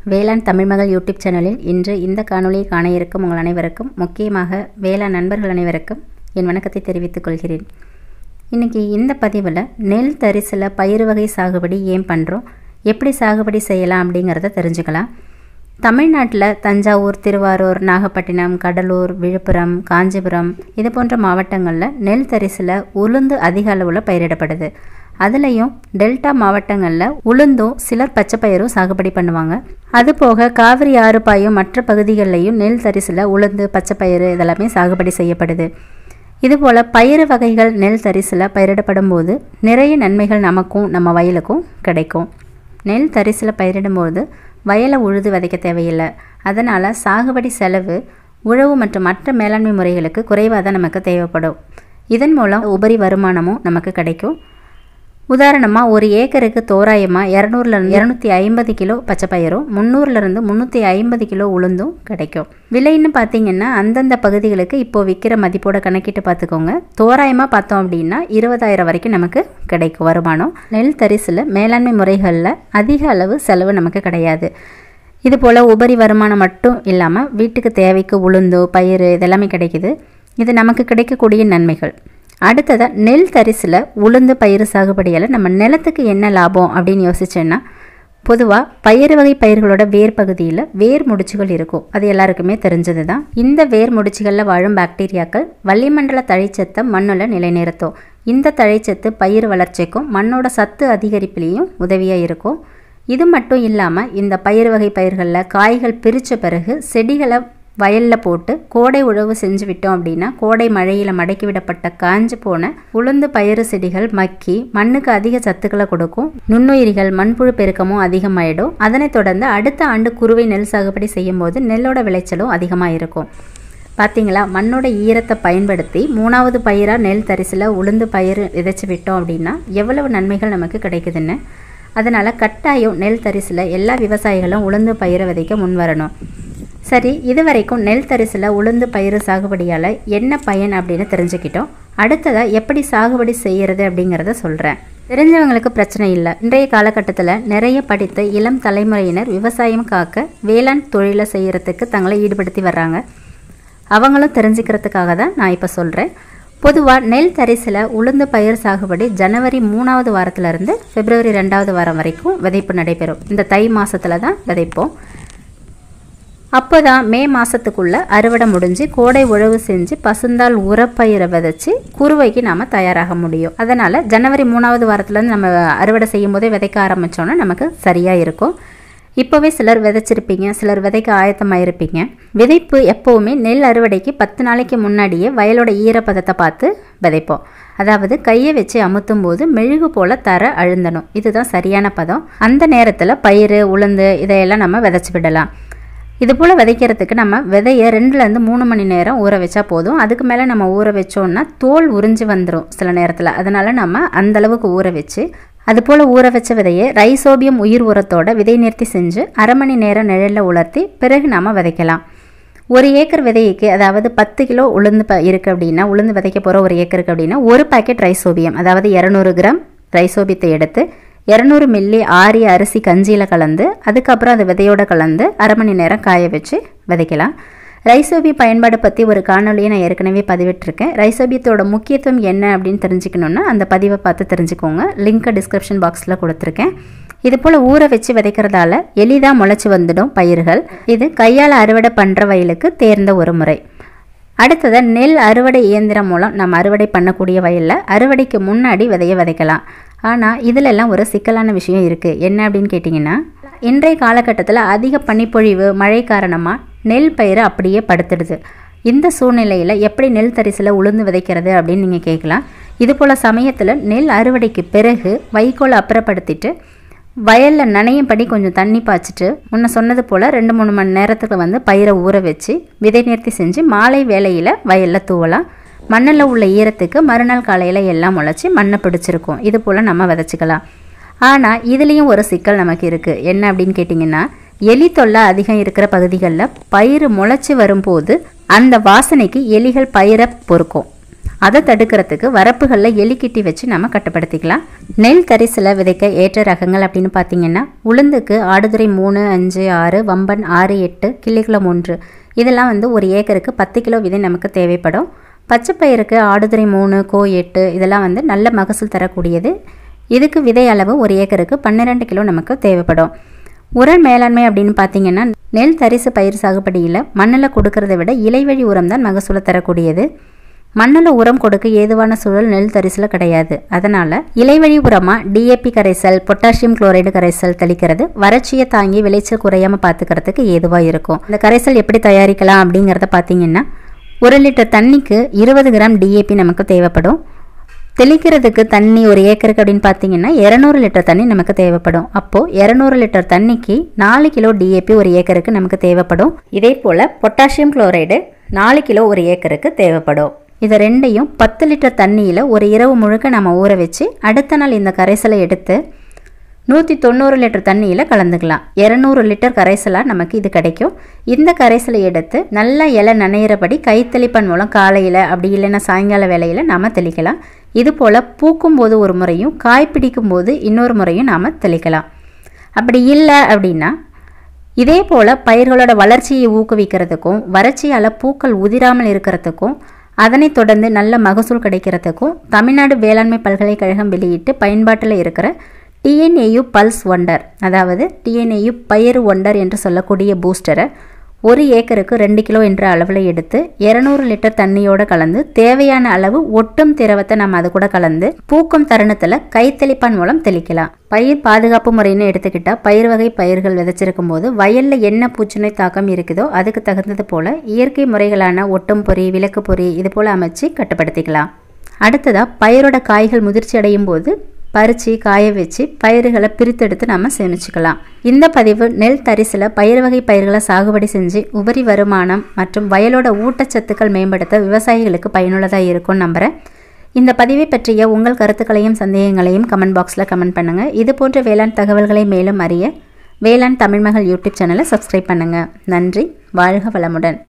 வேளாண் தமிழ்மகள் யூடியூப் சேனலில் இன்று இந்த காணொளியை காண இருக்கும் உங்கள் அனைவருக்கும் முக்கியமாக வேளாண் நண்பர்கள் அனைவருக்கும் என் வணக்கத்தை தெரிவித்துக் கொள்கிறேன் இன்றைக்கி இந்த பதிவில் நெல் தரிசில் பயிர் வகை சாகுபடி ஏன் பண்ணுறோம் எப்படி சாகுபடி செய்யலாம் அப்படிங்கிறத தெரிஞ்சுக்கலாம் தமிழ்நாட்டில் தஞ்சாவூர் திருவாரூர் நாகப்பட்டினம் கடலூர் விழுப்புரம் காஞ்சிபுரம் இது போன்ற மாவட்டங்களில் நெல் தரிசில் உளுந்து அதிக அளவில் பயிரிடப்படுது அதுலேயும் டெல்டா மாவட்டங்களில் உளுந்தும் சிலர் பச்சை பயிரும் சாகுபடி பண்ணுவாங்க அதுபோக காவிரி ஆறு பாயும் மற்ற பகுதிகளிலையும் நெல் தரிசில் உளுந்து பச்சை பயிறு இதெல்லாமே சாகுபடி செய்யப்படுது இதுபோல் பயிறு வகைகள் நெல் தரிசில் பயிரிடப்படும் போது நிறைய நன்மைகள் நமக்கும் நம்ம வயலுக்கும் கிடைக்கும் நெல் தரிசில் பயிரிடும்போது வயலை உழுது விதைக்க தேவையில்லை அதனால் சாகுபடி செலவு உழவு மற்றும் மற்ற மேலாண்மை முறைகளுக்கு குறைவாக தான் நமக்கு தேவைப்படும் இதன் மூலம் உபரி வருமானமும் நமக்கு கிடைக்கும் உதாரணமாக ஒரு ஏக்கருக்கு தோராயமாக இரநூறுலேருந்து இரநூத்தி ஐம்பது கிலோ பச்சை பயிரும் முந்நூறுலேருந்து முந்நூற்றி ஐம்பது கிலோ உளுந்தும் கிடைக்கும் விலைன்னு பார்த்தீங்கன்னா அந்தந்த பகுதிகளுக்கு இப்போது விற்கிற மதிப்போட கணக்கிட்டு பார்த்துக்கோங்க தோராயமாக பார்த்தோம் அப்படின்னா இருபதாயிரம் வரைக்கும் நமக்கு கிடைக்கும் வருமானம் நெல் தரிசில் மேலாண்மை முறைகளில் அதிக அளவு செலவு நமக்கு கிடையாது இது போல் உபரி வருமானம் மட்டும் இல்லாமல் வீட்டுக்கு தேவைக்கு உளுந்தோ பயிர் இதெல்லாமே கிடைக்குது இது நமக்கு கிடைக்கக்கூடிய நன்மைகள் அடுத்ததாக நெல் தரிசில் உளுந்து பயிர் சாகுபடியால் நம்ம நிலத்துக்கு என்ன லாபம் அப்படின்னு யோசிச்சேன்னா பொதுவாக பயிர் வகை பயிர்களோட வேர் பகுதியில் வேர் முடிச்சுகள் இருக்கும் அது எல்லாருக்குமே தெரிஞ்சது தான் இந்த வேர் முடிச்சுகளில் வாழும் பாக்டீரியாக்கள் வளிமண்டல தழைச்சத்தை மண்ணில் நிலைநிறுத்தும் இந்த தழைச்சத்து பயிர் வளர்ச்சிக்கும் மண்ணோட சத்து அதிகரிப்புலேயும் உதவியாக இருக்கும் இது மட்டும் இல்லாமல் இந்த பயிர் வகை பயிர்களில் காய்கள் பிரித்த பிறகு செடிகளை வயலில் போட்டு கோடை உழவு செஞ்சு விட்டோம் அப்படின்னா கோடை மழையில் மடக்கி விடப்பட்ட காஞ்சு போன உளுந்து பயிறு செடிகள் மக்கி மண்ணுக்கு அதிக சத்துக்களை கொடுக்கும் நுண்ணுயிரிகள் மண்புழு பெருக்கமும் அதிகமாயிடும் அதனைத் தொடர்ந்து அடுத்த ஆண்டு குறுவை நெல் சாகுபடி செய்யும் போது நெல்லோட விளைச்சலும் அதிகமாக இருக்கும் பார்த்தீங்களா மண்ணோட ஈரத்தை பயன்படுத்தி மூணாவது பயிராக நெல் தரிசில் உளுந்து பயிர் விதைச்சி விட்டோம் அப்படின்னா எவ்வளவு நன்மைகள் நமக்கு கிடைக்குதுன்னு அதனால் கட்டாயம் நெல் தரிசில் எல்லா விவசாயிகளும் உளுந்து பயிரை விதைக்க முன் வரணும் சரி இது வரைக்கும் நெல் தரிசில் உளுந்து பயிர் சாகுபடியால் என்ன பயன் அப்படின்னு தெரிஞ்சுக்கிட்டோம் அடுத்ததாக எப்படி சாகுபடி செய்கிறது அப்படிங்கிறத சொல்கிறேன் தெரிஞ்சவங்களுக்கு பிரச்சனை இல்லை இன்றைய காலகட்டத்தில் நிறைய படித்த இளம் தலைமுறையினர் விவசாயம் காக்க வேளாண் தொழிலை செய்கிறதுக்கு தங்களை ஈடுபடுத்தி வர்றாங்க அவங்களும் தெரிஞ்சுக்கிறதுக்காக தான் நான் இப்போ சொல்கிறேன் பொதுவாக நெல் தரிசில் உளுந்து பயிர் சாகுபடி ஜனவரி மூணாவது வாரத்திலிருந்து பிப்ரவரி ரெண்டாவது வாரம் வரைக்கும் விதைப்பு நடைபெறும் இந்த தை மாதத்தில் தான் விதைப்போம் அப்போ தான் மே மாதத்துக்குள்ளே அறுவடை முடிஞ்சு கோடை உழவு செஞ்சு பசுந்தால் உரப்பயிரை விதைச்சி குறுவைக்கு நாம் தயாராக முடியும் அதனால் ஜனவரி மூணாவது வாரத்துலேருந்து நம்ம அறுவடை செய்யும் போதே விதைக்க ஆரம்பித்தோன்னா நமக்கு சரியாக இருக்கும் இப்போவே சிலர் விதைச்சிருப்பீங்க சிலர் விதைக்க ஆயத்தமாக இருப்பீங்க விதைப்பு எப்போவுமே நெல் அறுவடைக்கு பத்து நாளைக்கு முன்னாடியே வயலோட ஈரப்பதத்தை பார்த்து விதைப்போம் அதாவது கையை வச்சு அமுத்தும் போது மெழுகு போல தர அழுந்தணும் இதுதான் சரியான பதம் அந்த நேரத்தில் பயிர் உளுந்து இதையெல்லாம் நம்ம விதைச்சி விடலாம் இது போல் விதைக்கிறதுக்கு நம்ம விதையை ரெண்டுலேருந்து மூணு மணி நேரம் ஊற வச்சா போதும் அதுக்கு மேலே நம்ம ஊற வச்சோன்னா தோல் உறிஞ்சி வந்துடும் சில நேரத்தில் அதனால் நம்ம அந்தளவுக்கு ஊற வச்சு அதுபோல் ஊற வச்ச விதையை ரைசோபியம் உயிர் உரத்தோட விதை நிறுத்தி செஞ்சு அரை மணி நேரம் நிழலில் உலர்த்தி பிறகு நாம் விதைக்கலாம் ஒரு ஏக்கர் விதைக்கு அதாவது பத்து கிலோ உளுந்து ப இருக்குது அப்படின்னா உளுந்து விதைக்க போகிற ஒரு ஏக்கருக்கு அப்படின்னா ஒரு பாக்கெட் ரைசோபியம் அதாவது இரநூறு கிராம் ரைசோபியத்தை எடுத்து இரநூறு மில்லி ஆரிய அரிசி கஞ்சியில் கலந்து அதுக்கப்புறம் அது விதையோடு கலந்து அரை மணி நேரம் காய வச்சு விதைக்கலாம் ரைசோபி பயன்பாடு பற்றி ஒரு காணொலியை நான் ஏற்கனவே பதிவிட்டிருக்கேன் ரைசோபியத்தோட முக்கியத்துவம் என்ன அப்படின்னு தெரிஞ்சுக்கணுன்னா அந்த பதிவை பார்த்து தெரிஞ்சுக்கோங்க லிங்க்கை டிஸ்கிரிப்ஷன் பாக்ஸில் கொடுத்துருக்கேன் இது போல் ஊற வச்சு விதைக்கிறதால எளிதாக முளைச்சி வந்துடும் பயிர்கள் இது கையால் அறுவடை பண்ணுற வயலுக்கு தேர்ந்த ஒரு முறை அடுத்ததாக நெல் அறுவடை இயந்திரம் மூலம் நம்ம அறுவடை பண்ணக்கூடிய வயலில் அறுவடைக்கு முன்னாடி விதைய விதைக்கலாம் ஆனால் இதிலெல்லாம் ஒரு சிக்கலான விஷயம் இருக்குது என்ன அப்படின்னு கேட்டிங்கன்னா இன்றைய காலகட்டத்தில் அதிக பனிப்பொழிவு மழை காரணமாக நெல் பயிரை அப்படியே படுத்துடுது இந்த சூழ்நிலையில் எப்படி நெல் தரிசில் உளுந்து விதைக்கிறது அப்படின்னு நீங்கள் கேட்கலாம் இது போல் சமயத்தில் நெல் அறுவடைக்கு பிறகு வைக்கோலை அப்புறப்படுத்திட்டு வயலில் நனையும்படி கொஞ்சம் தண்ணி பாய்ச்சிட்டு முன்ன சொன்னது போல் ரெண்டு மூணு மணி நேரத்துக்கு வந்து பயிரை ஊற வச்சு விதை நிறுத்தி செஞ்சு மாலை வேலையில் வயலில் தூவலாம் மண்ணில் உள்ள ஈரத்துக்கு மறுநாள் காலையில் எல்லாம் முளைச்சி மண்ணை பிடிச்சிருக்கும் இது போல் நம்ம விதைச்சிக்கலாம் ஆனால் இதுலேயும் ஒரு சிக்கல் நமக்கு இருக்குது என்ன அப்படின்னு கேட்டிங்கன்னா எலி தொல்லை அதிகம் இருக்கிற பகுதிகளில் பயிர் முளைச்சி வரும்போது அந்த வாசனைக்கு எலிகள் பயிரை பொறுக்கும் அதை தடுக்கிறதுக்கு வரப்புகளில் எலிக்கிட்டி வச்சு நம்ம கட்டுப்படுத்திக்கலாம் நெல் தரிசில் விதைக்க ஏற்ற ரகங்கள் அப்படின்னு பார்த்தீங்கன்னா உளுந்துக்கு ஆடுதுறை மூணு அஞ்சு ஆறு வம்பன் ஆறு எட்டு கிள்ளிக்குளம் ஒன்று இதெல்லாம் வந்து ஒரு ஏக்கருக்கு பத்து கிலோ விதை நமக்கு தேவைப்படும் பச்சைப்பயிருக்கு ஆடுதுறை மூணு கோ எட்டு இதெல்லாம் வந்து நல்ல மகசூல் தரக்கூடியது இதுக்கு விதை அளவு ஒரு ஏக்கருக்கு பன்னிரெண்டு கிலோ நமக்கு தேவைப்படும் உரம் மேலாண்மை அப்படின்னு பார்த்தீங்கன்னா நெல் தரிசு பயிர் சாகுபடியில் மண்ணில் கொடுக்கறத விட இலைவழி உரம் தான் மகசூலை தரக்கூடியது மண்ணில் உரம் கொடுக்க ஏதுவான சூழல் நெல் தரிசில் கிடையாது அதனால் இலைவழி உரமாக டிஏபி கரைசல் பொட்டாசியம் குளோரைடு கரைசல் தெளிக்கிறது வறட்சியை தாங்கி விளைச்சல் குறையாமல் பார்த்துக்கிறதுக்கு ஏதுவாக இருக்கும் இந்த கரைசல் எப்படி தயாரிக்கலாம் அப்படிங்கிறத பார்த்தீங்கன்னா ஒரு லிட்டர் தண்ணிக்கு இருபது கிராம் டிஏபி நமக்கு தேவைப்படும் தெளிக்கிறதுக்கு தண்ணி ஒரு ஏக்கருக்கு அப்படின்னு பார்த்தீங்கன்னா இரநூறு லிட்டர் தண்ணி நமக்கு தேவைப்படும் அப்போது இரநூறு லிட்டர் தண்ணிக்கு நாலு கிலோ டிஏபி ஒரு ஏக்கருக்கு நமக்கு தேவைப்படும் இதே போல் பொட்டாசியம் குளோரைடு நாலு கிலோ ஒரு ஏக்கருக்கு தேவைப்படும் இதை ரெண்டையும் பத்து லிட்டர் தண்ணியில் ஒரு இரவு முழுக்க நம்ம ஊற வச்சு அடுத்த நாள் இந்த கரைசலை எடுத்து நூற்றி தொண்ணூறு லிட்டர் தண்ணியில் கலந்துக்கலாம் இரநூறு லிட்டர் கரைசலாக நமக்கு இது கிடைக்கும் இந்த கரைசலை எடுத்து நல்லா இலை நனையிறபடி கைத்தெளிப்பன் மூலம் காலையில் அப்படி இல்லைன்னா சாயங்கால வேலையில் நாம் தெளிக்கலாம் இது போல் பூக்கும் போது ஒரு முறையும் காய் பிடிக்கும் போது இன்னொரு முறையும் நாம் தெளிக்கலாம் அப்படி இல்லை அப்படின்னா இதே போல் பயிர்களோட வளர்ச்சியை ஊக்குவிக்கிறதுக்கும் வறட்சியால் பூக்கள் உதிராமல் இருக்கிறதுக்கும் அதனைத் தொடர்ந்து நல்ல மகசூல் கிடைக்கிறதுக்கும் தமிழ்நாடு வேளாண்மை பல்கலைக்கழகம் வெளியிட்டு பயன்பாட்டில் இருக்கிற டிஎன்ஏயு பல்ஸ் ஒண்டர் அதாவது டிஎன்ஏயு பயிர் ஒண்டர் என்று சொல்லக்கூடிய பூஸ்டரை ஒரு ஏக்கருக்கு ரெண்டு கிலோ என்ற அளவில் எடுத்து இரநூறு லிட்டர் தண்ணியோடு கலந்து தேவையான அளவு ஒட்டும் திரவத்தை நம்ம அது கூட கலந்து பூக்கும் தருணத்தில் கைத்தெளிப்பான் மூலம் தெளிக்கலாம் பயிர் பாதுகாப்பு முறைன்னு எடுத்துக்கிட்டால் பயிர் வகை பயிர்கள் விதைச்சிருக்கும் போது வயலில் என்ன பூச்சிநோய் தாக்கம் இருக்குதோ அதுக்கு தகுந்தது போல் இயற்கை முறைகளான ஒட்டும் பொறி விளக்கு பொறி இது போல் அமைச்சு கட்டுப்படுத்திக்கலாம் அடுத்ததாக பயிரோட காய்கள் முதிர்ச்சி அடையும் போது பறித்து காய வச்சு பயிர்களை பிரித்தெடுத்து நம்ம சேமிச்சுக்கலாம் இந்த பதிவு நெல் தரிசில் பயிர் வகை பயிர்களை சாகுபடி செஞ்சு உபரி வருமானம் மற்றும் வயலோட ஊட்டச்சத்துக்கள் மேம்படுத்த விவசாயிகளுக்கு பயனுள்ளதாக இருக்கும்னு நம்புகிறேன் இந்த பதிவை பற்றிய உங்கள் கருத்துக்களையும் சந்தேகங்களையும் கமெண்ட் பாக்ஸில் கமெண்ட் பண்ணுங்கள் இது போன்ற வேளாண் தகவல்களை மேலும் அறிய வேளாண் தமிழ்மகள் யூடியூப் சேனலை சப்ஸ்கிரைப் பண்ணுங்கள் நன்றி வாழ்க வளமுடன்